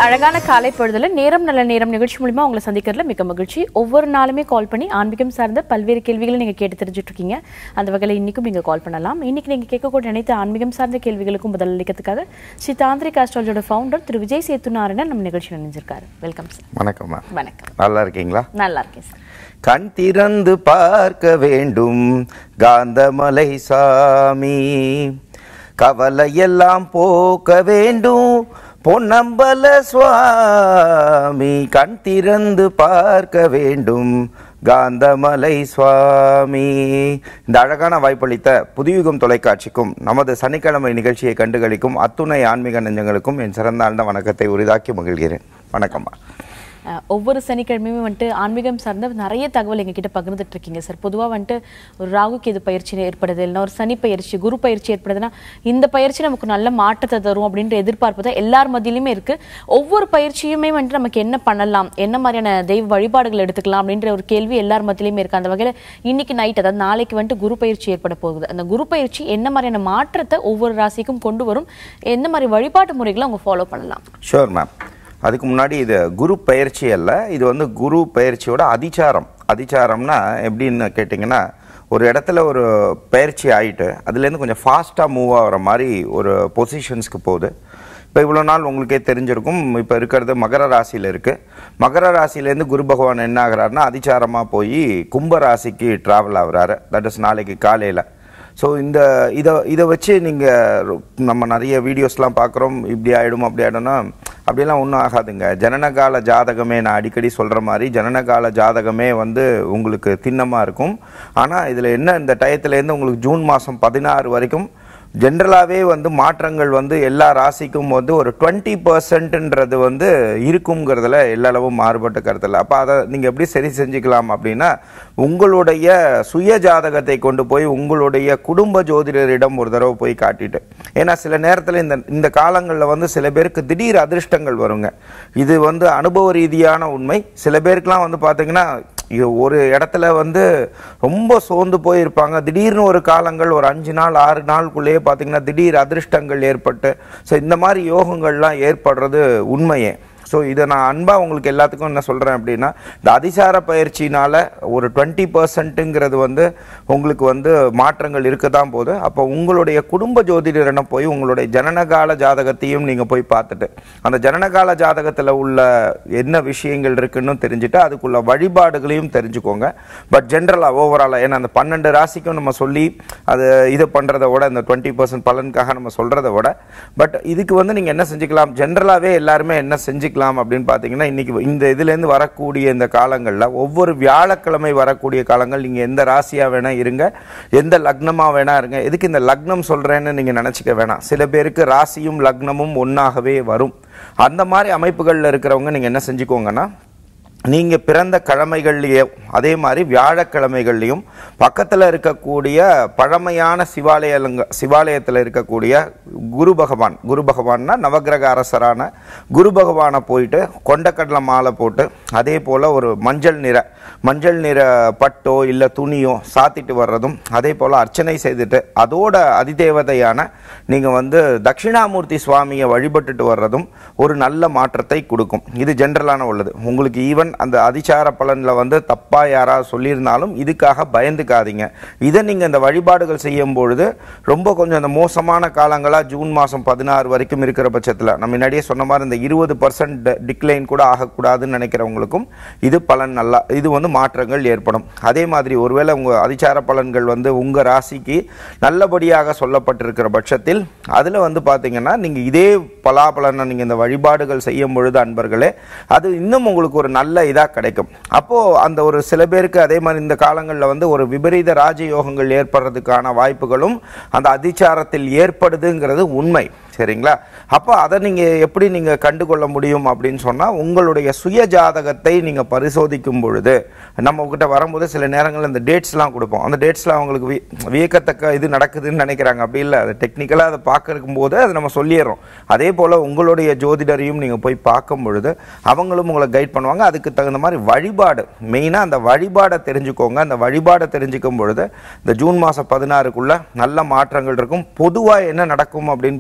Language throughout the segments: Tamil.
அழகான காலை பொழுதுல நேரம் நல்ல நேரம் நிகழ்ச்சி மூலியமா உங்களை சந்திக்கிறதுல மிக மகிழ்ச்சி ஒவ்வொரு நாளுமே கால் பண்ணி ஆன்மீகம் சார்ந்த பல்வேறு கேள்விகளை நீங்க கேட்டு தெரிஞ்சுட்டு இருக்கீங்க அந்த வகையில் இன்னைக்கும் நீங்க கால் பண்ணலாம் இன்னைக்கு நீங்க கேட்கக்கூடிய அனைத்து ஆன்மீகம் சார்ந்த கேள்விகளுக்கும் பதில் அளிக்கிறதுக்காக ஸ்ரீ தாந்திரிக் ஆஸ்ட்ராலஜியோட ஃபவுண்டர் திரு விஜய் சேத்துநாராயணன் நம்ம நிகழ்ச்சியில் நினைஞ்சிருக்காரு வெல்கம் சார் வணக்கம்மா வணக்கம் நல்லா இருக்கீங்களா நல்லா இருக்கேன் சார் கண் திறந்து பார்க்க வேண்டும் காந்தமலை சாமி கவலையெல்லாம் போக்க வேண்டும் பொன்னம்பல சுவாமி கண் திறந்து பார்க்க வேண்டும் காந்தமலை சுவாமி இந்த அழகான வாய்ப்பளித்த புதுயுகம் தொலைக்காட்சிக்கும் நமது சனிக்கிழமை நிகழ்ச்சியை கண்டுகளிக்கும் அத்துணை ஆன்மீக நெஞ்சங்களுக்கும் என் சிறந்த ஆழ்ந்த வணக்கத்தை உரிதாக்கி மகிழ்கிறேன் வணக்கம்மா அஹ், ஒவ்வொரு சனிக்கிழமையும் வந்துட்டு ஆன்மீகம் சார்ந்த நிறைய தகவல் எங்ககிட்ட பகிர்ந்துட்டு இருக்கீங்க சார் பொதுவாக வந்துட்டு ஒரு ராகு கேது பயிற்சி ஏற்படுது இல்லைன்னா ஒரு சனி பயிற்சி குரு பயிற்சி ஏற்படுதுன்னா இந்த பயிற்சி நமக்கு நல்ல மாற்றத்தை தரும் அப்படின்ற எதிர்பார்ப்பு தான் எல்லார் மத்தியிலுமே இருக்கு ஒவ்வொரு பயிற்சியுமே வந்துட்டு நமக்கு என்ன பண்ணலாம் என்ன மாதிரியான தெய்வ வழிபாடுகள் எடுத்துக்கலாம் அப்படின்ற ஒரு கேள்வி எல்லார் மத்தியிலுமே இருக்கு அந்த வகையில் இன்னைக்கு நைட் அதாவது நாளைக்கு வந்துட்டு குரு பயிற்சி ஏற்பட போகுது அந்த குரு பயிற்சி என்ன மாதிரியான மாற்றத்தை ஒவ்வொரு ராசிக்கும் கொண்டு வரும் என்ன மாதிரி வழிபாட்டு முறைகளை அவங்க ஃபாலோ பண்ணலாம் ஷோர் மேம் அதுக்கு முன்னாடி இது குரு பயிற்சி அல்ல இது வந்து குரு பயிற்சியோட அதிச்சாரம் அதிச்சாரம்னா எப்படின்னு கேட்டிங்கன்னா ஒரு இடத்துல ஒரு பயிற்சி ஆயிட்டு அதுலேருந்து கொஞ்சம் ஃபாஸ்ட்டாக மூவ் ஆகிற மாதிரி ஒரு பொசிஷன்ஸ்க்கு போகுது இப்போ இவ்வளோ நாள் உங்களுக்கே தெரிஞ்சிருக்கும் இப்போ இருக்கிறது மகர ராசியில் இருக்குது மகர ராசியிலேருந்து குரு பகவான் என்ன ஆகுறாருன்னா அதிச்சாரமாக போய் கும்ப ராசிக்கு ட்ராவல் ஆகுறாரு தட் இஸ் நாளைக்கு காலையில் ஸோ இந்த இதை இதை வச்சு நீங்கள் நம்ம நிறைய வீடியோஸ்லாம் பார்க்குறோம் இப்படி ஆகிடும் அப்படி ஆகிடும்னா அப்படியெல்லாம் ஒன்றும் ஆகாதுங்க ஜனனகால ஜாதகமே நான் அடிக்கடி சொல்கிற மாதிரி ஜனனகால ஜாதகமே வந்து உங்களுக்கு திண்ணமாக இருக்கும் ஆனால் இதில் என்ன இந்த டயத்துலேருந்து உங்களுக்கு ஜூன் மாதம் பதினாறு வரைக்கும் ஜென்ரலாகவே வந்து மாற்றங்கள் வந்து எல்லா ராசிக்கும் வந்து ஒரு டுவெண்ட்டி பர்சன்ட்ன்றது வந்து இருக்குங்கிறதுல எல்லாளவும் மாறுபட்ட கருத்தில் அப்போ அதை நீங்கள் எப்படி சரி செஞ்சுக்கலாம் அப்படின்னா உங்களுடைய சுய ஜாதகத்தை கொண்டு போய் உங்களுடைய குடும்ப ஜோதிடரிடம் ஒரு தடவை போய் காட்டிட்டு ஏன்னா சில நேரத்தில் இந்த இந்த காலங்களில் வந்து சில பேருக்கு திடீர் அதிர்ஷ்டங்கள் வருங்க இது வந்து அனுபவ ரீதியான உண்மை சில பேருக்குலாம் வந்து பார்த்தீங்கன்னா இது ஒரு இடத்துல வந்து ரொம்ப சோர்ந்து போயிருப்பாங்க திடீர்னு ஒரு காலங்கள் ஒரு அஞ்சு நாள் ஆறு நாளுக்குள்ளேயே பார்த்தீங்கன்னா திடீர் அதிர்ஷ்டங்கள் ஏற்பட்டு ஸோ இந்த மாதிரி யோகங்கள்லாம் ஏற்படுறது உண்மையே ஸோ இதை நான் அன்பாக உங்களுக்கு எல்லாத்துக்கும் என்ன சொல்கிறேன் அப்படின்னா இந்த அதிசார பயிற்சினால் ஒரு டுவெண்ட்டி பர்சன்ட்டுங்கிறது வந்து உங்களுக்கு வந்து மாற்றங்கள் இருக்க தான் போகுது அப்போ உங்களுடைய குடும்ப ஜோதிடரிடம் போய் உங்களுடைய ஜனனகால ஜாதகத்தையும் நீங்கள் போய் பார்த்துட்டு அந்த ஜனனகால ஜாதகத்தில் உள்ள என்ன விஷயங்கள் இருக்குன்னு தெரிஞ்சுட்டு அதுக்குள்ள வழிபாடுகளையும் தெரிஞ்சுக்கோங்க பட் ஜென்ரலாக ஓவராலாக ஏன்னா அந்த பன்னெண்டு ராசிக்கும் நம்ம சொல்லி அது இது பண்ணுறத விட இந்த டுவெண்ட்டி பர்சன்ட் பலனுக்காக நம்ம சொல்கிறத விட பட் இதுக்கு வந்து நீங்கள் என்ன செஞ்சுக்கலாம் ஜென்ரலாகவே எல்லாருமே என்ன செஞ்சுக்கலாம் அப்படின்னு பார்த்தீங்கன்னா இன்னைக்கு இந்த இதுலேருந்து வரக்கூடிய இந்த காலங்களில் ஒவ்வொரு வியாழக்கிழமை வரக்கூடிய காலங்கள் நீங்கள் எந்த ராசியாக வேணால் இருங்க எந்த லக்னமாக வேணா இருங்க எதுக்கு இந்த லக்னம் சொல்கிறேன்னு நீங்கள் நினச்சிக்க வேணாம் சில பேருக்கு ராசியும் லக்னமும் ஒன்றாகவே வரும் அந்த மாதிரி அமைப்புகளில் இருக்கிறவங்க நீங்கள் என்ன செஞ்சுக்கோங்கன்னா நீங்கள் பிறந்த கிழமைகள்லேயும் அதே மாதிரி வியாழக்கிழமைகள்லையும் பக்கத்தில் இருக்கக்கூடிய பழமையான சிவாலயங்க சிவாலயத்தில் இருக்கக்கூடிய குரு பகவான் குரு பகவான்னா நவக்கிரக அரசரான குரு பகவானை போயிட்டு கொண்டக்கடலை மாலை போட்டு அதே போல் ஒரு மஞ்சள் நிற மஞ்சள் நிற பட்டோ இல்லை துணியோ சாத்திட்டு வர்றதும் அதே போல் அர்ச்சனை செய்துட்டு அதோட அதிதேவதையான நீங்கள் வந்து தட்சிணாமூர்த்தி சுவாமியை வழிபட்டுட்டு வர்றதும் ஒரு நல்ல மாற்றத்தை கொடுக்கும் இது ஜென்ரலான உள்ளது உங்களுக்கு ஈவன் அந்த அதிசார பலனில் வந்து தப்பாக யாராவது சொல்லியிருந்தாலும் இதுக்காக பயந்துக்காதீங்க இதை நீங்கள் இந்த வழிபாடுகள் செய்யும் பொழுது ரொம்ப கொஞ்சம் அந்த மோசமான காலங்களாக ஜூன் மாதம் பதினாறு வரைக்கும் இருக்கிற பட்சத்தில் நம்ம முன்னாடியே சொன்ன மாதிரி இந்த இருபது பர்சன்ட் டிக்ளைன் கூட ஆகக்கூடாதுன்னு நினைக்கிறவங்களுக்கும் இது பலன் நல்லா இது வந்து மாற்றங்கள் ஏற்படும் அதே மாதிரி ஒருவேளை உங்கள் அதிசார பலன்கள் வந்து உங்கள் ராசிக்கு நல்லபடியாக சொல்லப்பட்டிருக்கிற பட்சத்தில் அதில் வந்து பார்த்தீங்கன்னா நீங்கள் இதே பலாபலனை நீங்கள் இந்த வழிபாடுகள் செய்யும் பொழுது அன்பர்களே அது இன்னும் உங்களுக்கு ஒரு நல்ல இதாக கிடைக்கும் அப்போது அந்த ஒரு சில பேருக்கு அதே மாதிரி இந்த காலங்களில் வந்து ஒரு விபரீத ராஜயோகங்கள் ஏற்படுறதுக்கான வாய்ப்புகளும் அந்த அதிச்சாரத்தில் ஏற்படுதுங்கிறது உண்மை சரிங்களா அப்போ அதை நீங்கள் எப்படி நீங்கள் கண்டுகொள்ள முடியும் அப்படின்னு சொன்னால் உங்களுடைய சுய ஜாதகத்தை நீங்கள் பரிசோதிக்கும் பொழுது நம்ம கிட்ட வரும்போது சில நேரங்களில் இந்த டேட்ஸ்லாம் கொடுப்போம் அந்த டேட்ஸ்லாம் அவங்களுக்கு வி- வியக்கத்தக்க இது நடக்குதுன்னு நினைக்கிறாங்க அப்படி இல்லை அது டெக்னிக்கலாக அதை பார்க்கறக்கும் போது அதை நம்ம சொல்லிடுறோம் அதே போல் உங்களுடைய ஜோதிடரையும் நீங்கள் போய் பார்க்கும் பொழுது அவங்களும் உங்களை கைட் பண்ணுவாங்க அதுக்கு தகுந்த மாதிரி வழிபாடு மெயினாக அந்த வழிபாடை தெரிஞ்சுக்கோங்க அந்த வழிபாடை தெரிஞ்சுக்கும் பொழுது இந்த ஜூன் மாதம் பதினாறுக்குள்ள நல்ல மாற்றங்கள் இருக்கும் பொதுவாக என்ன நடக்கும் அப்படின்னு பார்த்தீங்கன்னா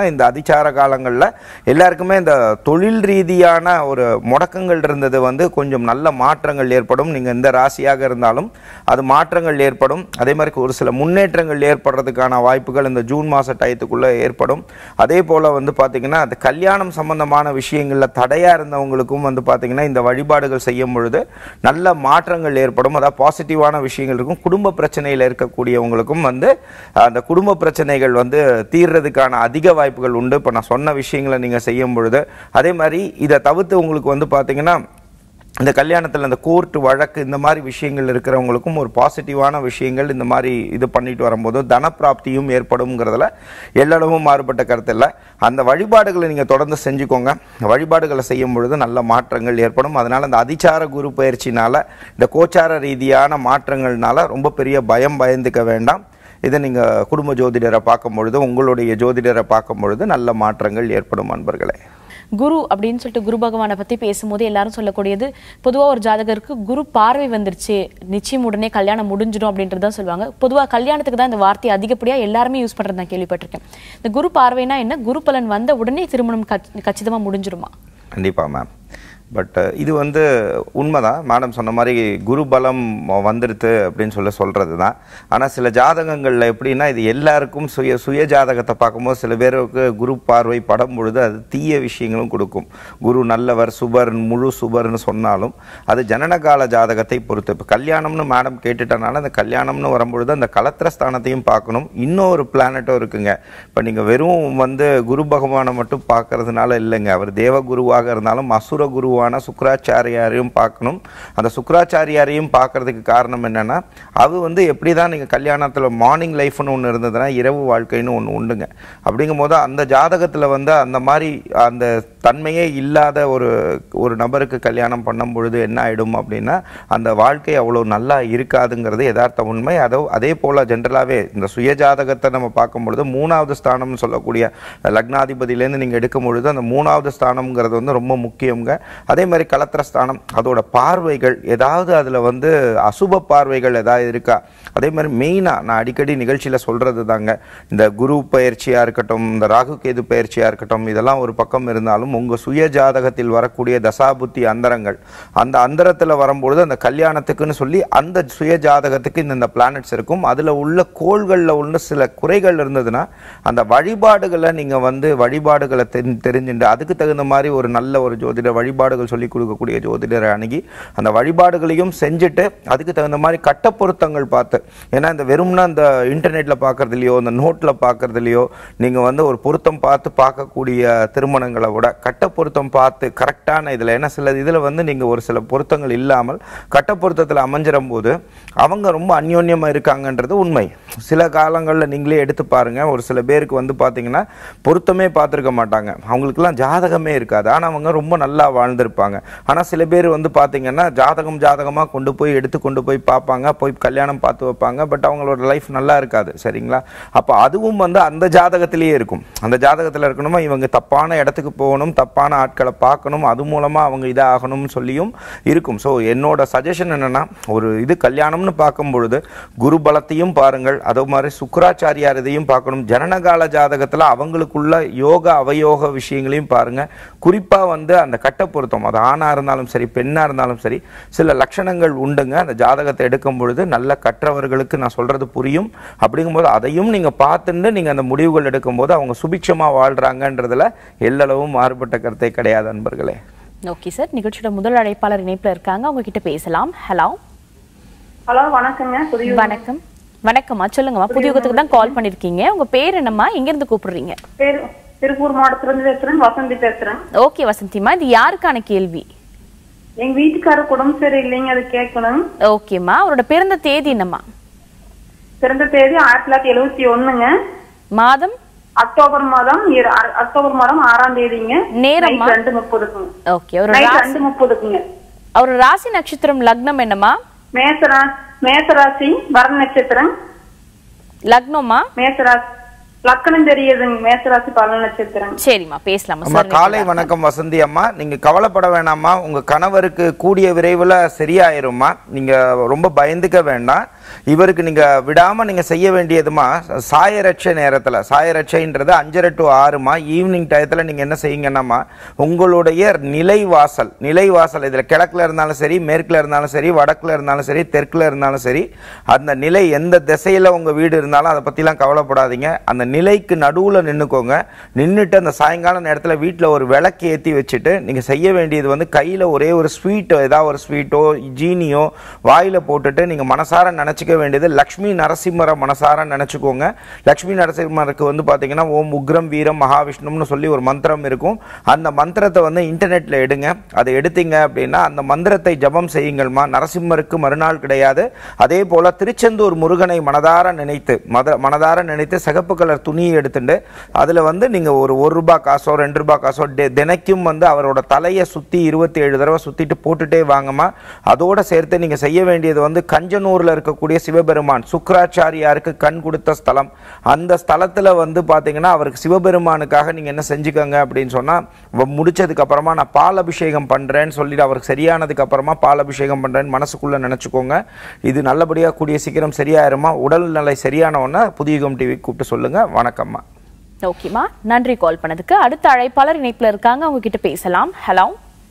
இந்த அதிச்சார காலங்களில் எல்லாருக்குமே இந்த தொழில் ரீதியான ஒரு முடக்கங்கள் இருந்தது வந்து கொஞ்சம் நல்ல மாற்றங்கள் ஏற்படும் நீங்கள் எந்த ராசியாக இருந்தாலும் அது மாற்றங்கள் ஏற்படும் அதே மாதிரி ஒரு சில முன்னேற்றங்கள் ஏற்படுறதுக்கான வாய்ப்புகள் இந்த ஜூன் மாத டயத்துக்குள்ளே ஏற்படும் அதே போல் வந்து பார்த்திங்கன்னா அது கல்யாணம் சம்பந்தமான விஷயங்களில் தடையாக இருந்தவங்களுக்கும் வந்து பார்த்திங்கன்னா இந்த வழிபாடுகள் செய்யும் பொழுது நல்ல மாற்றங்கள் ஏற்படும் அதாவது பாசிட்டிவான விஷயங்கள் இருக்கும் குடும்ப பிரச்சனையில் இருக்கக்கூடியவங்களுக்கும் வந்து அந்த குடும்ப பிரச்சனைகள் வந்து தீர்றதுக்கான அதிக வாய்ப்புகள் உண்டு இப்போ நான் சொன்ன விஷயங்களை நீங்கள் செய்யும் பொழுது அதே மாதிரி இதை தவிர்த்து உங்களுக்கு வந்து பார்த்தீங்கன்னா இந்த கல்யாணத்தில் இந்த கோர்ட் வழக்கு இந்த மாதிரி விஷயங்கள் இருக்கிறவங்களுக்கும் ஒரு பாசிட்டிவான விஷயங்கள் இந்த மாதிரி இது பண்ணிட்டு வரும்போது தனப்பிராப்தியும் ஏற்படும்ங்கிறதுல எல்லளவும் மாறுபட்ட கருத்து இல்லை அந்த வழிபாடுகளை நீங்கள் தொடர்ந்து செஞ்சுக்கோங்க வழிபாடுகளை செய்யும் பொழுது நல்ல மாற்றங்கள் ஏற்படும் அதனால் அந்த அதிச்சார குரு பயிற்சினால இந்த கோச்சார ரீதியான மாற்றங்கள்னால ரொம்ப பெரிய பயம் பயந்துக்க வேண்டாம் இதை நீங்கள் குடும்ப ஜோதிடரை பார்க்கும் பொழுது உங்களுடைய ஜோதிடரை பார்க்கும் பொழுது நல்ல மாற்றங்கள் ஏற்படும் அன்பர்களே குரு அப்படின்னு சொல்லிட்டு குரு பகவானை பத்தி பேசும்போது எல்லாரும் சொல்லக்கூடியது பொதுவா ஒரு ஜாதகருக்கு குரு பார்வை வந்துருச்சு நிச்சயம் உடனே கல்யாணம் முடிஞ்சிடும் அப்படின்றது தான் சொல்லுவாங்க பொதுவா கல்யாணத்துக்கு தான் இந்த வார்த்தை அதிகப்படியா எல்லாருமே யூஸ் பண்றது நான் கேள்விப்பட்டிருக்கேன் இந்த குரு பார்வைனா என்ன குரு பலன் வந்த உடனே திருமணம் கச்- கச்சிதமா முடிஞ்சிருமா கண்டிப்பாக மேம் பட் இது வந்து உண்மைதான் மேடம் சொன்ன மாதிரி குரு பலம் வந்துடுது அப்படின்னு சொல்லி சொல்கிறது தான் ஆனால் சில ஜாதகங்களில் எப்படின்னா இது எல்லாருக்கும் சுய சுய ஜாதகத்தை பார்க்கும்போது சில பேருக்கு குரு பார்வை படும் பொழுது அது தீய விஷயங்களும் கொடுக்கும் குரு நல்லவர் சுபர் முழு சுபர்னு சொன்னாலும் அது ஜனனகால ஜாதகத்தை பொறுத்து இப்போ கல்யாணம்னு மேடம் கேட்டுட்டனால அந்த கல்யாணம்னு வரும்பொழுது அந்த கலத்திர ஸ்தானத்தையும் பார்க்கணும் இன்னொரு பிளானட்டும் இருக்குங்க இப்போ நீங்கள் வெறும் வந்து குரு பகவானை மட்டும் பார்க்கறதுனால இல்லைங்க அவர் தேவ குருவாக இருந்தாலும் அசுர குருவான சுக்கராச்சாரியாரையும் பார்க்கணும் அந்த சுக்கராச்சாரியாரையும் பார்க்கறதுக்கு காரணம் என்னன்னா அது வந்து எப்படி தான் நீங்கள் கல்யாணத்தில் மார்னிங் லைஃப்னு ஒன்று இருந்ததுன்னா இரவு வாழ்க்கைன்னு ஒன்று உண்டுங்க அப்படிங்கும்போது அந்த ஜாதகத்தில் வந்து அந்த மாதிரி அந்த தன்மையே இல்லாத ஒரு ஒரு நபருக்கு கல்யாணம் பண்ணும் பொழுது என்ன ஆயிடும் அப்படின்னா அந்த வாழ்க்கை அவ்வளோ நல்லா இருக்காதுங்கிறது யதார்த்த உண்மை அதோ அதே போல் ஜென்ரலாகவே இந்த சுய ஜாதகத்தை நம்ம பார்க்கும் பொழுது மூணாவது ஸ்தானம்னு சொல்லக்கூடிய லக்னாதிபதியிலேருந்து நீங்கள் எடுக்கும் பொழுது அந்த மூணாவது ஸ்தானம்ங்கிறது வந்து ரொம்ப முக்கியங்க அதே மாதிரி கலத்திர ஸ்தானம் அதோட பார்வைகள் ஏதாவது அதில் வந்து அசுப பார்வைகள் ஏதாவது இருக்கா அதே மாதிரி மெயினாக நான் அடிக்கடி நிகழ்ச்சியில் சொல்கிறது தாங்க இந்த குரு பயிற்சியாக இருக்கட்டும் இந்த ராகு கேது பயிற்சியாக இருக்கட்டும் இதெல்லாம் ஒரு பக்கம் இருந்தாலும் உங்கள் சுய ஜாதகத்தில் வரக்கூடிய தசாபுத்தி அந்தரங்கள் அந்த அந்தரத்தில் வரும்பொழுது அந்த கல்யாணத்துக்குன்னு சொல்லி அந்த சுய ஜாதகத்துக்கு இந்த பிளானட்ஸ் இருக்கும் அதில் உள்ள கோள்களில் உள்ள சில குறைகள் இருந்ததுன்னா அந்த வழிபாடுகளை நீங்கள் வந்து வழிபாடுகளை தெரி தெரிஞ்சுட்டு அதுக்கு தகுந்த மாதிரி ஒரு நல்ல ஒரு ஜோதிடர் வழிபாடுகள் சொல்லி கொடுக்கக்கூடிய ஜோதிடரை அணுகி அந்த வழிபாடுகளையும் செஞ்சுட்டு அதுக்கு தகுந்த மாதிரி கட்ட பொருத்தங்கள் பார்த்து ஏன்னா இந்த வெறும்னா இந்த இன்டர்நெட்டில் பார்க்கறதுலையோ இந்த நோட்டில் பார்க்கறதுலையோ நீங்கள் வந்து ஒரு பொருத்தம் பார்த்து பார்க்கக்கூடிய திருமணங்களை விட கட்ட பொருத்தம் பார்த்து கரெக்டான இதில் ஏன்னா சில இதில் வந்து நீங்கள் ஒரு சில பொருத்தங்கள் இல்லாமல் கட்ட பொருத்தத்தில் அமைஞ்சிரும் போது அவங்க ரொம்ப அந்யோன்யமாக இருக்காங்கன்றது உண்மை சில காலங்களில் நீங்களே எடுத்து பாருங்க ஒரு சில பேருக்கு வந்து பார்த்தீங்கன்னா பொருத்தமே பார்த்துருக்க மாட்டாங்க அவங்களுக்குலாம் ஜாதகமே இருக்காது ஆனால் அவங்க ரொம்ப நல்லா வாழ்ந்திருப்பாங்க ஆனால் சில பேர் வந்து பார்த்தீங்கன்னா ஜாதகம் ஜாதகமாக கொண்டு போய் எடுத்து கொண்டு போய் பார்ப்பாங்க போய் கல்யாணம் பார்த்து வைப்பாங்க பட் அவங்களோட லைஃப் நல்லா இருக்காது சரிங்களா அப்போ அதுவும் வந்து அந்த ஜாதகத்திலேயே இருக்கும் அந்த ஜாதகத்தில் இருக்கணுமா இவங்க தப்பான இடத்துக்கு போகணும் தப்பான ஆட்களை பார்க்கணும் அது மூலமாக அவங்க இதாகணும்னு சொல்லியும் இருக்கும் ஸோ என்னோட சஜஷன் என்னன்னா ஒரு இது கல்யாணம்னு பார்க்கும் பொழுது குரு பலத்தையும் பாருங்கள் அதே மாதிரி சுக்கராச்சாரியார் இதையும் பார்க்கணும் ஜனனகால ஜாதகத்தில் அவங்களுக்குள்ள யோக அவயோக விஷயங்களையும் பாருங்க குறிப்பாக வந்து அந்த கட்ட பொருத்தம் அது ஆணாக இருந்தாலும் சரி பெண்ணாக இருந்தாலும் சரி சில லட்சணங்கள் உண்டுங்க அந்த ஜாதகத்தை எடுக்கும் பொழுது நல்ல கற்றவர்களுக்கு நான் சொல்றது புரியும் அப்படிங்கும்போது அதையும் நீங்கள் பார்த்துட்டு நீங்கள் அந்த முடிவுகள் எடுக்கும்போது அவங்க சுபிட்சமாக வாழ்கிறாங்கன்றதுல எல்லளவும் மாறுபட்ட கருத்தை கிடையாது அன்பர்களே ஓகே சார் நிகழ்ச்சியோட முதல் அழைப்பாளர் இணைப்புல இருக்காங்க அவங்க கிட்ட பேசலாம் ஹலோ ஹலோ வணக்கங்க புதிய வணக்கம் வணக்கம்மா சொல்லுங்கம்மா புதியுகத்துக்கு தான் கால் பண்ணிருக்கீங்க உங்க பேர் என்னம்மா எங்க இருந்து கூப்பிடுறீங்க பேர் திருப்பூர் மாவட்டத்துல இருந்து பேசுறேன் வசந்தி பேசுறேன் ஓகே வசந்திமா இது யாருக்கான கேள்வி எங்க வீட்டுக்காரர் உடம்பு சரி இல்லைங்க அது கேட்கணும் ஓகேம்மா அவரோட பிறந்த தேதி என்னம்மா பிறந்த தேதி ஆயிரத்தி தொள்ளாயிரத்தி எழுபத்தி ஒண்ணுங்க மாதம் அக்டோபர் மாதம் இர- அ- அக்டோபர் மாதம் ஆறாம் தேதிங்க நேரம்மா? நைட் ரெண்டு முப்பதுக்குங்க ஓகே அவரோட நைட் ராசி ரெண்டு முப்பதுக்குங்க அவரோட ராசி நட்சத்திரம் லக்னம் என்னம்மா மேசரா மேசராசி வர நட்சத்திரம் லக்னம்மா மேசராசி லக்கணம் தெரியுதுங்க மேசராசி பல நட்சத்திரம் சரிம்மா பேசலாமா அம்மா சார் காலை வணக்கம் வசந்தி அம்மா நீங்க கவலைப்பட வேணாம்மா உங்க கணவருக்கு கூடிய விரைவில் சரியாயிரும்மா நீங்க ரொம்ப பயந்துக்க வேண்டாம் இவருக்கு நீங்க விடாம நீங்க செய்ய வேண்டியதுமா சாயரட்சை நேரத்துல சாயரட்சைன்றது அஞ்சரை டு ஆறுமா ஈவினிங் டயத்துல நீங்க என்ன செய்யுங்கன்னாமா உங்களுடைய நிலைவாசல் நிலைவாசல் இதுல கிழக்குல இருந்தாலும் சரி மேற்குல இருந்தாலும் சரி வடக்குல இருந்தாலும் சரி தெற்குல இருந்தாலும் சரி அந்த நிலை எந்த திசையில உங்க வீடு இருந்தாலும் அதை பத்திலாம் கவலைப்படாதீங்க அந்த நிலைக்கு நடுவுல நின்னுக்கோங்க நின்னுட்டு அந்த சாயங்கால நேரத்துல வீட்ல ஒரு விளக்கு ஏத்தி வச்சுட்டு நீங்க செய்ய வேண்டியது வந்து கையில ஒரே ஒரு ஸ்வீட் ஏதாவது ஒரு ஸ்வீட்டோ ஜீனியோ வாயில போட்டுட்டு நீங்க மனசார நினைச்சுக்க வேண்டியது லக்ஷ்மி நரசிம்மரை மனசார நினைச்சுக்கோங்க லக்ஷ்மி நரசிம்மருக்கு வந்து பாத்தீங்கன்னா ஓம் உக்ரம் வீரம் மகாவிஷ்ணும்னு சொல்லி ஒரு மந்திரம் இருக்கும் அந்த மந்திரத்தை வந்து இன்டர்நெட்ல எடுங்க அதை எடுத்தீங்க அப்படின்னா அந்த மந்திரத்தை ஜபம் செய்யுங்கள்மா நரசிம்மருக்கு மறுநாள் கிடையாது அதே போல திருச்செந்தூர் முருகனை மனதார நினைத்து மத மனதார நினைத்து சிகப்பு கலர் துணியை எடுத்துட்டு அதுல வந்து நீங்க ஒரு ஒரு ரூபாய் காசோ ரெண்டு ரூபாய் காசோ டெ- தினைக்கும் வந்து அவரோட தலையை சுத்தி இருபத்தி ஏழு தடவை சுத்திட்டு போட்டுட்டே வாங்கம்மா அதோட சேர்த்து நீங்க செய்ய வேண்டியது வந்து கஞ்சனூர்ல இருக்கக்கூடிய சிவபெருமான் சுக்கராச்சாரியாருக்கு கண் கொடுத்த ஸ்தலம் அந்த ஸ்தலத்துல வந்து பாத்தீங்கன்னா அவருக்கு சிவபெருமானுக்காக நீங்க என்ன செஞ்சுக்கோங்க அப்படின்னு சொன்னா வ- முடிச்சதுக்கு அப்புறமா நான் பால் அபிஷேகம் பண்றேன்னு சொல்லிட்டு அவருக்கு சரியானதுக்கு அப்புறமா பால் அபிஷேகம் பண்றேன்னு மனசுக்குள்ள நினைச்சுக்கோங்க இது நல்லபடியா கூடிய சீக்கிரம் சரியாயிருமா உடல்நிலை சரியான உடனே புதியுகம் டிவி கூப்பிட்டு சொல்லுங்க வணக்கம்மா ஓகேம்மா நன்றி கால் பண்ணதுக்கு அடுத்த அழைப்பாளர் இணைப்புல இருக்காங்க அவங்க கிட்ட பேசலாம் ஹலோ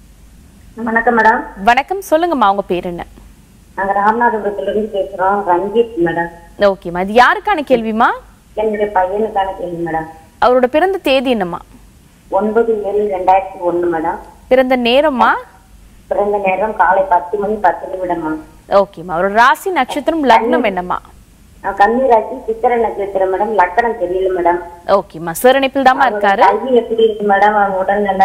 வணக்கம் மேடம் வணக்கம் சொல்லுங்கம்மா உங்க பேர் என்ன நாங்க ராமநாதபுரத்துல இருந்து பேசுறோம் ரஞ்சித் மேடம் ஓகேம்மா இது யாருக்கான கேள்விமா என்னுடைய பையனுக்கான கேள்வி மேடம் அவரோட பிறந்த தேதி என்னம்மா ஒன்பது ஏழு ரெண்டாயிரத்தி ஒண்ணு மேடம் பிறந்த நேரம்மா பிறந்த நேரம் காலை பத்து மணி பத்து நிமிடமா ஓகேம்மா அவரோட ராசி நட்சத்திரம் லக்னம் என்னம்மா கன்னிராசி சித்திர நட்சத்திரம் மேடம் லக்கணம் தெரியல மேடம் ஓகேம்மா சார் இணைப்பில் தாம்மா இருக்காரு கல்வி எப்படி இருக்கு மேடம் அவன் உடல்நல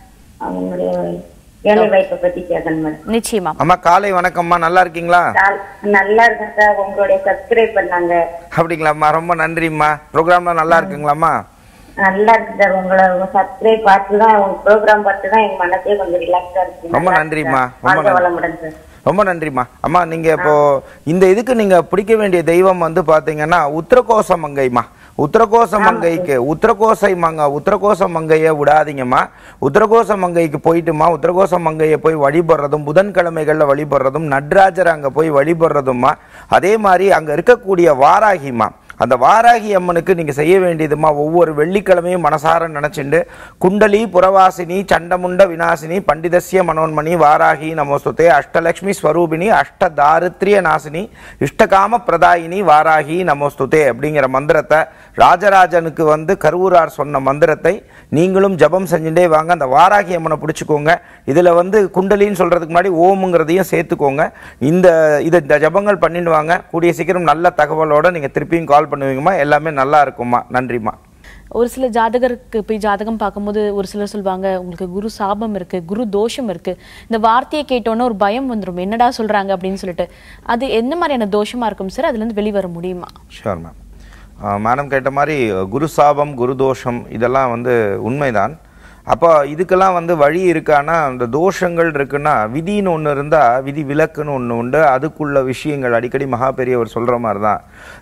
அவனுடைய வேலை வாய்ப்பை பத்தி கேட்கணும் மேடம் நிச்சயமா அம்மா காலை வணக்கம்மா நல்லா இருக்கீங்களா சார், நல்லா இருக்கேன் சார் உங்களுடைய சப்ஸ்கிரைப் பண்ணாங்க அப்படிங்களாம்மா ரொம்ப நன்றிம்மா ப்ரோக்ராம்லாம் நல்லா இருக்குங்களாம்மா நல்லா இருக்கு சார் உங்களை சப்ஸ்கிரைப் பார்த்து தான் உங்க ப்ரோக்ராம் பார்த்து தான் எங்க மனசே கொஞ்சம் ரிலாக்ஸா இருக்கு ரொம்ப நல்லா நன்றிம்மா. இருக்கு ரொம்ப சார். வாழ்க நன்றி. வளமுடன் சார் ரொம்ப நன்றிம்மா அம்மா நீங்க இப்போ இந்த இதுக்கு நீங்க பிடிக்க வேண்டிய தெய்வம் வந்து பாத்தீங்கன்னா உத்தரகோச மங்கைமா உத்தரகோச மங்கைக்கு உத்தரகோசை மங்க உத்தரகோச மங்கையை விடாதீங்கம்மா உத்தரகோச மங்கைக்கு போயிட்டுமா உத்தரகோச மங்கையை போய் வழிபடுறதும் புதன்கிழமைகள்ல வழிபடுறதும் நட்ராஜர் அங்க போய் வழிபடுறதும்மா அதே மாதிரி அங்க இருக்கக்கூடிய வாராகிமா அந்த வாராகி அம்மனுக்கு நீங்க செய்ய வேண்டியதுமா ஒவ்வொரு வெள்ளிக்கிழமையும் மனசார நினைச்சுண்டு குண்டலி புறவாசினி சண்டமுண்ட விநாசினி பண்டிதஸ்ய மனோன்மணி வாராகி நமோஸ்துதே அஷ்டலக்ஷ்மி ஸ்வரூபிணி அஷ்ட தாரித்ரிய நாசினி இஷ்டகாம பிரதாயினி வாராகி நமோஸ்துதே அப்படிங்கிற மந்திரத்தை ராஜராஜனுக்கு வந்து கருவூரார் சொன்ன மந்திரத்தை நீங்களும் ஜபம் செஞ்சுட்டே வாங்க அந்த வாராகி அம்மனை பிடிச்சுக்கோங்க இதுல வந்து குண்டலின்னு சொல்றதுக்கு முன்னாடி ஓமுங்கிறதையும் சேர்த்துக்கோங்க இந்த இது இந்த ஜபங்கள் பண்ணிட்டு வாங்க கூடிய சீக்கிரம் நல்ல தகவலோட நீங்க திருப்பியும் கால் பண்ணுவீங்கம்மா எல்லாமே நல்லா இருக்கும்மா நன்றிம்மா ஒரு சில ஜாதகருக்கு போய் ஜாதகம் பார்க்கும்போது ஒரு சிலர் சொல்லுவாங்க உங்களுக்கு குரு சாபம் இருக்கு குரு தோஷம் இருக்கு இந்த வார்த்தையை கேட்டோன்னே ஒரு பயம் வந்துரும் என்னடா சொல்றாங்க அப்படின்னு சொல்லிட்டு அது என்ன மாதிரியான தோஷமா இருக்கும் சார் அதுல இருந்து வெளிவர முடியுமா ஷோர் மேம் மேடம் கேட்ட மாதிரி குரு சாபம் குரு தோஷம் இதெல்லாம் வந்து உண்மைதான் அப்போ இதுக்கெல்லாம் வந்து வழி இருக்கான்னா அந்த தோஷங்கள் இருக்குன்னா விதின்னு ஒன்று இருந்தால் விதி விலக்குன்னு ஒன்று உண்டு அதுக்குள்ள விஷயங்கள் அடிக்கடி மகா பெரியவர் சொல்கிற மாதிரி தான்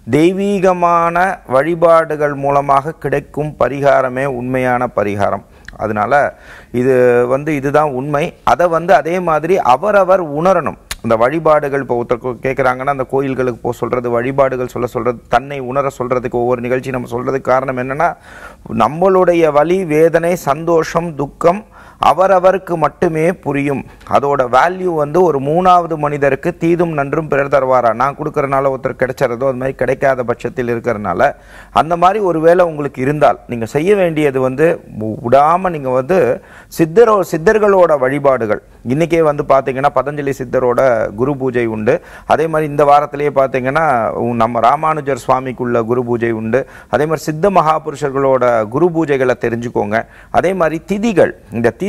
தெய்வீகமான வழிபாடுகள் மூலமாக கிடைக்கும் பரிகாரமே உண்மையான பரிகாரம் அதனால இது வந்து இதுதான் உண்மை அதை வந்து அதே மாதிரி அவரவர் உணரணும் அந்த வழிபாடுகள் இப்போ ஒருத்தர் கேட்குறாங்கன்னா அந்த கோயில்களுக்கு போக சொல்றது வழிபாடுகள் சொல்ல சொல்றது தன்னை உணர சொல்றதுக்கு ஒவ்வொரு நிகழ்ச்சி நம்ம சொல்றதுக்கு காரணம் என்னன்னா நம்மளுடைய வலி வேதனை சந்தோஷம் துக்கம் அவரவருக்கு மட்டுமே புரியும் அதோட வேல்யூ வந்து ஒரு மூணாவது மனிதருக்கு தீதும் நன்றும் பிறர் தருவாரா நான் கொடுக்கறனால ஒருத்தர் கிடைச்சறதோ அது மாதிரி கிடைக்காத பட்சத்தில் இருக்கிறனால அந்த மாதிரி ஒரு வேளை உங்களுக்கு இருந்தால் நீங்க செய்ய வேண்டியது வந்து மு- விடாம நீங்க வந்து சித்தரோ சித்தர்களோட வழிபாடுகள் இன்னைக்கே வந்து பாத்தீங்கன்னா பதஞ்சலி சித்தரோட குரு பூஜை உண்டு அதே மாதிரி இந்த வாரத்திலேயே பாத்தீங்கன்னா உம், நம்ம ராமானுஜர் சுவாமிக்குள்ள குரு பூஜை உண்டு அதே மாதிரி சித்த மகாபுருஷர்களோட குரு பூஜைகளை தெரிஞ்சுக்கோங்க அதே மாதிரி திதிகள் இந்த திதி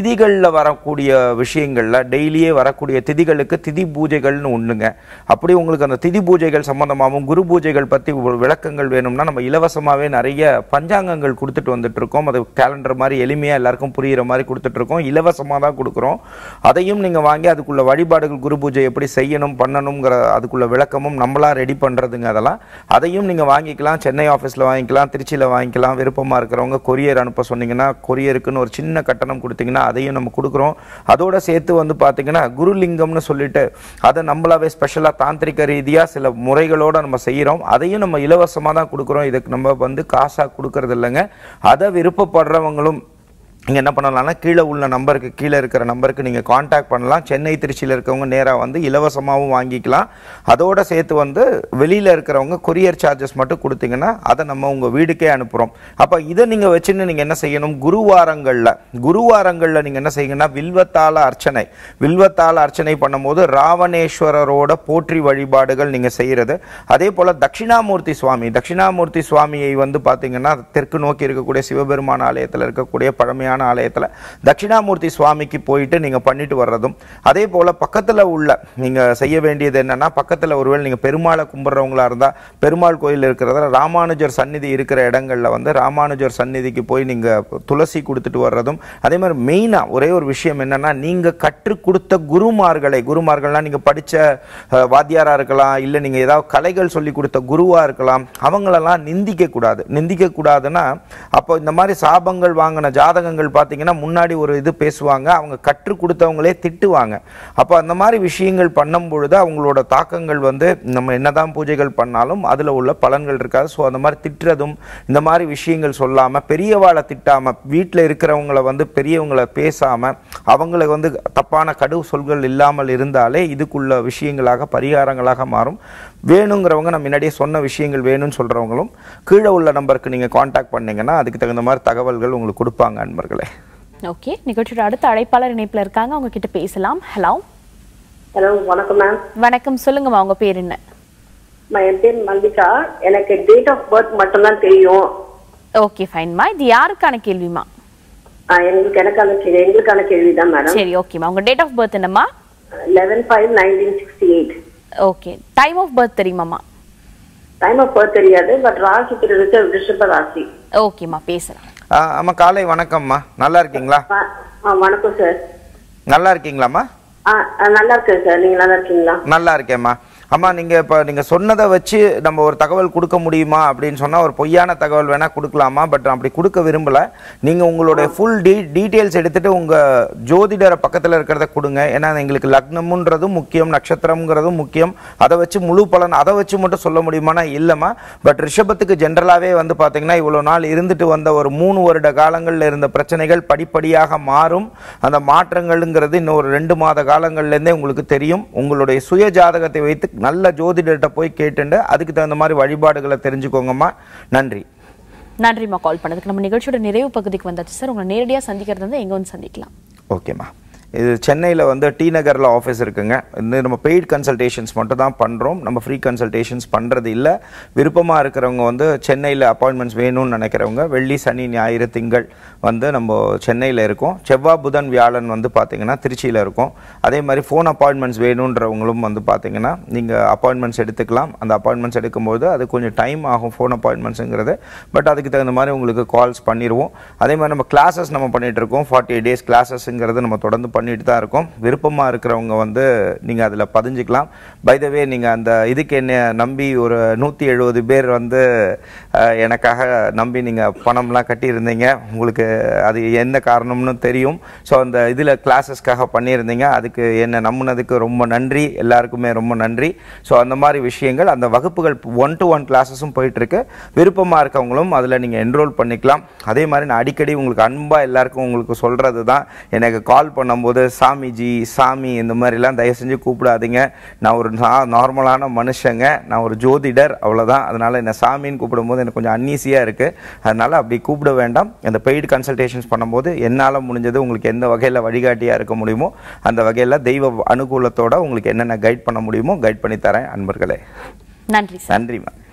திதிகளில் வரக்கூடிய விஷயங்கள்ல டெய்லியே வரக்கூடிய திதிகளுக்கு திதி பூஜைகள்னு ஒண்ணுங்க அப்படி உங்களுக்கு அந்த திதி பூஜைகள் சம்பந்தமாகவும் குரு பூஜைகள் பத்தி ஒரு விளக்கங்கள் வேணும்னா நம்ம இலவசமாவே நிறைய பஞ்சாங்கங்கள் கொடுத்துட்டு வந்துட்டு இருக்கோம் அது கேலண்டர் மாதிரி எளிமையா எல்லாருக்கும் புரியுற மாதிரி கொடுத்துட்டு இருக்கோம் இலவசமா தான் கொடுக்குறோம் அதையும் நீங்க வாங்கி அதுக்குள்ள வழிபாடுகள் குரு பூஜை எப்படி செய்யணும் பண்ணணுங்கிற அதுக்குள்ள விளக்கமும் நம்மளா ரெடி பண்றதுங்க அதெல்லாம் அதையும் நீங்க வாங்கிக்கலாம் சென்னை ஆஃபீஸ்ல வாங்கிக்கலாம் திருச்சியில வாங்கிக்கலாம் விருப்பமா இருக்கிறவங்க கொரியர் அனுப்ப சொன்னீங்கன்னா கொரியருக்குன்னு ஒரு சின்ன கட்டணம் கொடுத்தீங்கன்னா அதையும் நம்ம கொடுக்குறோம் அதோட சேர்த்து வந்து பார்த்தீங்கன்னா குருலிங்கம்னு சொல்லிட்டு அதை நம்மளாவே ஸ்பெஷலாக தாந்திரிக ரீதியாக சில முறைகளோட நம்ம செய்கிறோம் அதையும் நம்ம இலவசமாக தான் கொடுக்குறோம் இதுக்கு நம்ம வந்து காசாக கொடுக்கறது இல்லைங்க அதை விருப்பப்படுறவங்களும் நீங்கள் என்ன பண்ணலாம்னா கீழே உள்ள நம்பருக்கு கீழே இருக்கிற நம்பருக்கு நீங்கள் காண்டாக்ட் பண்ணலாம் சென்னை திருச்சியில் இருக்கவங்க நேராக வந்து இலவசமாகவும் வாங்கிக்கலாம் அதோட சேர்த்து வந்து வெளியில் இருக்கிறவங்க கொரியர் சார்ஜஸ் மட்டும் கொடுத்தீங்கன்னா அதை நம்ம உங்கள் வீடுக்கே அனுப்புகிறோம் அப்போ இதை நீங்கள் வச்சுன்னு நீங்கள் என்ன செய்யணும் குருவாரங்களில் குருவாரங்களில் நீங்கள் என்ன செய்யணும்னா வில்வத்தால அர்ச்சனை வில்வத்தால அர்ச்சனை பண்ணும்போது ராவணேஸ்வரரோட போற்றி வழிபாடுகள் நீங்கள் செய்கிறது அதே போல் தட்சிணாமூர்த்தி சுவாமி தட்சிணாமூர்த்தி சுவாமியை வந்து பார்த்தீங்கன்னா தெற்கு நோக்கி இருக்கக்கூடிய சிவபெருமான் ஆலயத்தில் இருக்கக்கூடிய பழமையான ஆலயத்தில் தட்சிணாமூர்த்தி சுவாமிக்கு போயிட்டு நீங்கள் பண்ணிட்டு வர்றதும் அதே போல் பக்கத்தில் உள்ள நீங்கள் செய்ய வேண்டியது என்னன்னா பக்கத்தில் ஒருவேளை நீங்கள் பெருமாளை கும்பிட்றவங்களா இருந்தால் பெருமாள் கோயில் இருக்கிறதுல ராமானுஜர் சந்நிதி இருக்கிற இடங்கள்ல வந்து ராமானுஜர் சந்நிதிக்கு போய் நீங்கள் துளசி கொடுத்துட்டு வர்றதும் அதே மாதிரி மெயினாக ஒரே ஒரு விஷயம் என்னன்னா நீங்கள் கற்றுக் கொடுத்த குருமார்களை குருமார்கள்லாம் நீங்கள் படித்த வாத்தியாரா இருக்கலாம் இல்லை நீங்கள் ஏதாவது கலைகள் சொல்லி கொடுத்த குருவா இருக்கலாம் அவங்களெல்லாம் நிந்திக்க கூடாது நிந்திக்க கூடாதுன்னா அப்போ இந்த மாதிரி சாபங்கள் வாங்கின ஜாதகங்கள் பார்த்தீங்கன்னா முன்னாடி ஒரு இது பேசுவாங்க அவங்க கற்றுக் கொடுத்தவங்களே திட்டுவாங்க அப்போ அந்த மாதிரி விஷயங்கள் பண்ணும் பொழுது அவங்களோட தாக்கங்கள் வந்து நம்ம என்னதான் பூஜைகள் பண்ணாலும் அதில் உள்ள பலன்கள் இருக்காது ஸோ அந்த மாதிரி திட்டுறதும் இந்த மாதிரி விஷயங்கள் சொல்லாமல் பெரியவாளை திட்டாமல் வீட்டில் இருக்கிறவங்கள வந்து பெரியவங்களை பேசாமல் அவங்கள வந்து தப்பான கடு சொல்கள் இல்லாமல் இருந்தாலே இதுக்குள்ள விஷயங்களாக பரிகாரங்களாக மாறும் வேணுங்கிறவங்க நான் முன்னாடியே சொன்ன விஷயங்கள் வேணும்னு சொல்கிறவங்களும் கீழே உள்ள நம்பருக்கு நீங்கள் காண்டாக்ட் பண்ணீங்கன்னா அதுக்கு தகுந்த மாதிரி தகவல்கள் உங்களுக்கு கொடுப்பாங்க அன்பர்களே ஓகே நிகழ்ச்சியோட அடுத்த அழைப்பாளர் இணைப்புல இருக்காங்க அவங்க கிட்ட பேசலாம் ஹலோ ஹலோ வணக்கம் மேம் வணக்கம் சொல்லுங்கம்மா உங்க பேர் என்ன நான் என் பேர் மல்லிகா எனக்கு டேட் ஆஃப் பர்த் மட்டும்தான் தெரியும் ஓகே ஃபைன்மா இது யாருக்கான கேள்விமா ஆ, எங்களுக்கு எனக்கான கேள்வி எங்களுக்கான கேள்வி தான் மேடம் சரி ஓகேம்மா உங்க டேட் ஆஃப் பர்த் என்னம்மா eleven five nineteen sixty eight okay time of birth தெரியுமாம்மா டைம் ஆஃப் பர்த் தெரியாது பட் ராசி திரு ரிஷப ராசி ஓகேம்மா பேசலாம் ஆ, அம்மா காலை வணக்கம்மா நல்லா இருக்கீங்களா ஆ, ஆ, வணக்கம் சார் நல்லா இருக்கீங்களாம்மா ஆ ஆ, நல்லா இருக்கேன் சார் நீங்க நல்லா இருக்கீங்களா நல்லா இருக்கேம்மா அம்மா நீங்கள் இப்போ நீங்கள் சொன்னதை வச்சு நம்ம ஒரு தகவல் கொடுக்க முடியுமா அப்படின்னு சொன்னால் ஒரு பொய்யான தகவல் வேணால் கொடுக்கலாமா பட் அப்படி கொடுக்க விரும்பலை நீங்கள் உங்களுடைய ஃபுல் டீ டீட்டெயில்ஸ் எடுத்துகிட்டு உங்கள் ஜோதிடரை பக்கத்தில் இருக்கிறத கொடுங்க ஏன்னா எங்களுக்கு லக்னமுன்றதும் முக்கியம் நட்சத்திரம்ங்கிறதும் முக்கியம் அதை வச்சு முழு பலன் அதை வச்சு மட்டும் சொல்ல முடியுமானா இல்லைம்மா பட் ரிஷபத்துக்கு ஜென்ரலாகவே வந்து பார்த்தீங்கன்னா இவ்வளோ நாள் இருந்துட்டு வந்த ஒரு மூணு வருட காலங்களில் இருந்த பிரச்சனைகள் படிப்படியாக மாறும் அந்த மாற்றங்கள்ங்கிறது இன்னும் ஒரு ரெண்டு மாத காலங்கள்லேருந்தே உங்களுக்கு தெரியும் உங்களுடைய சுய ஜாதகத்தை வைத்து நல்ல ஜோதிடர்கிட்ட போய் கேட்டுண்டு அதுக்கு தகுந்த மாதிரி வழிபாடுகளை தெரிஞ்சுக்கோங்கம்மா நன்றி நன்றிம்மா கால் பண்ணதுக்கு நம்ம நிகழ்ச்சியோட நிறைவு பகுதிக்கு வந்தாச்சு சார் உங்களை நேரடியா சந்திக்கிறது வந்து எங்க வந்து சந்திக்கலாம் ஓகேம்மா இது சென்னையில் வந்து டி நகரில் ஆஃபீஸ் இருக்குங்க இந்த நம்ம பெய்ட் கன்சல்டேஷன்ஸ் மட்டும் தான் பண்ணுறோம் நம்ம ஃப்ரீ கன்சல்டேஷன்ஸ் பண்ணுறது இல்லை விருப்பமாக இருக்கிறவங்க வந்து சென்னையில் அப்பாயின்மெண்ட்ஸ் வேணும்னு நினைக்கிறவங்க வெள்ளி சனி ஞாயிறு திங்கள் வந்து நம்ம சென்னையில் இருக்கோம் செவ்வாய் புதன் வியாழன் வந்து பார்த்தீங்கன்னா திருச்சியில் இருக்கும் அதே மாதிரி ஃபோன் அப்பாயின்மெண்ட்ஸ் வேணுன்றவங்களும் வந்து பார்த்தீங்கன்னா நீங்கள் அப்பாயின்மெண்ட்ஸ் எடுத்துக்கலாம் அந்த அப்பாயின்மெண்ட்ஸ் எடுக்கும்போது அது கொஞ்சம் டைம் ஆகும் ஃபோன் அப்பாயின்மெண்ட்ஸுங்கிறது பட் அதுக்கு தகுந்த மாதிரி உங்களுக்கு கால்ஸ் பண்ணிடுவோம் அதே மாதிரி நம்ம கிளாஸஸ் நம்ம பண்ணிட்டு இருக்கோம் ஃபார்ட்டி டேஸ் கிளாஸஸ்ங்கிறது நம்ம தொடர்ந்து பண்ணிட்டு தான் இருக்கோம் விருப்பமாக இருக்கிறவங்க வந்து நீங்கள் அதில் பதிஞ்சுக்கலாம் பைதவே நீங்கள் அந்த இதுக்கு என்ன நம்பி ஒரு நூற்றி எழுபது பேர் வந்து அஹ், எனக்காக நம்பி நீங்கள் பணம்லாம் கட்டியிருந்தீங்க உங்களுக்கு அது என்ன காரணம்னு தெரியும் ஸோ அந்த இதில் கிளாஸஸ்க்காக பண்ணியிருந்தீங்க அதுக்கு என்னை நம்பினதுக்கு ரொம்ப நன்றி எல்லாருக்குமே ரொம்ப நன்றி ஸோ அந்த மாதிரி விஷயங்கள் அந்த வகுப்புகள் ஒன் டு ஒன் கிளாஸஸும் போயிட்டுருக்கு விருப்பமாக இருக்கவங்களும் அதில் நீங்கள் என்ரோல் பண்ணிக்கலாம் அதே மாதிரி நான் அடிக்கடி உங்களுக்கு அன்பாக எல்லாருக்கும் உங்களுக்கு சொல்கிறது தான் எனக்கு கால் பண்ணும்போது சாமிஜி சாமி இந்த மாதிரிலாம் தயவு செஞ்சு கூப்பிடாதீங்க நான் ஒரு நார்மலான மனுஷங்க நான் ஒரு ஜோதிடர் அவ்வளோதான் அதனால் என்னை சாமின்னு கூப்பிடும்போது எனக்கு கொஞ்சம் அன்னீசியாக இருக்குது அதனால் அப்படி கூப்பிட வேண்டாம் அந்த பெய்டு கன்சல்டேஷன்ஸ் பண்ணும்போது என்னால் முடிஞ்சது உங்களுக்கு எந்த வகையில் வழிகாட்டியாக இருக்க முடியுமோ அந்த வகையில் தெய்வ அனுகூலத்தோட உங்களுக்கு என்னென்ன கைட் பண்ண முடியுமோ கைட் பண்ணி தரேன் அன்பர்களே நன்றி சார் நன்றிம்மா